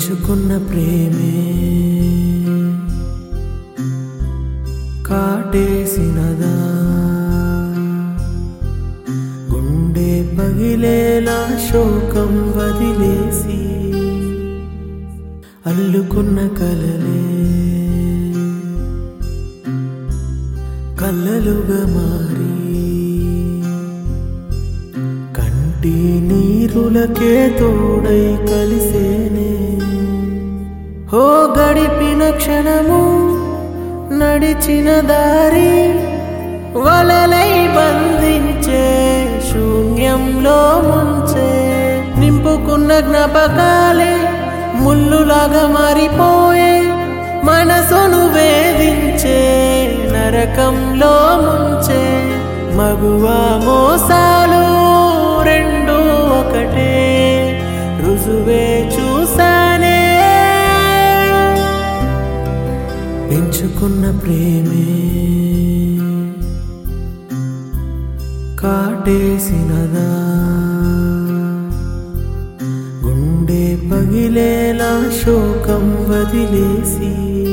పెంచుకున్న ప్రేమే కాటేసినదా గుండె పగిలేలా శోకం వదిలేసి అల్లుకున్న కలలే కళ్ళలుగా మారి కంటి నీరులకే తోడై కలిసేనే హో గడిపిన క్షణము నడిచిన దారి వలలై బంధించే శూన్యంలో ముంచే నింపుకున్న జ్ఞాపకాలే ముల్లులాగా మారిపోయే మనసును వేధించే నరకంలో ముంచే మగువా మోసాలు రెండు ఒకటే రుజువే చూసానే పెంచుకున్న ప్రేమే కాటేసినదా గుండె పగిలేలా శోకం వదిలేసి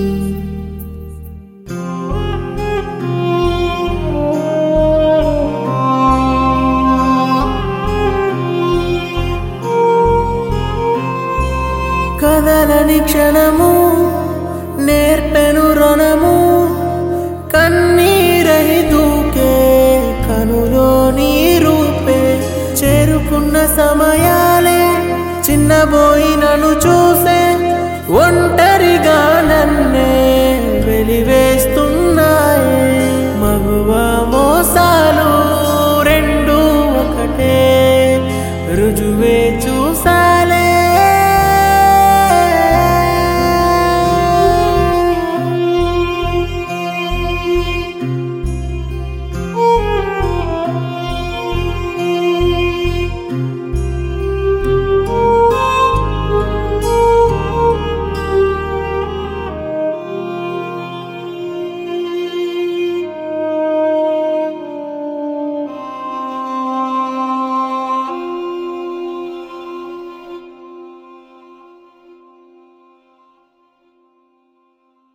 కదలని క్షణము నేర్పెను రుణము కన్నీరై దూకే కనులో నీ రూపే చేరుకున్న సమయాలే చిన్నబోయినను చూ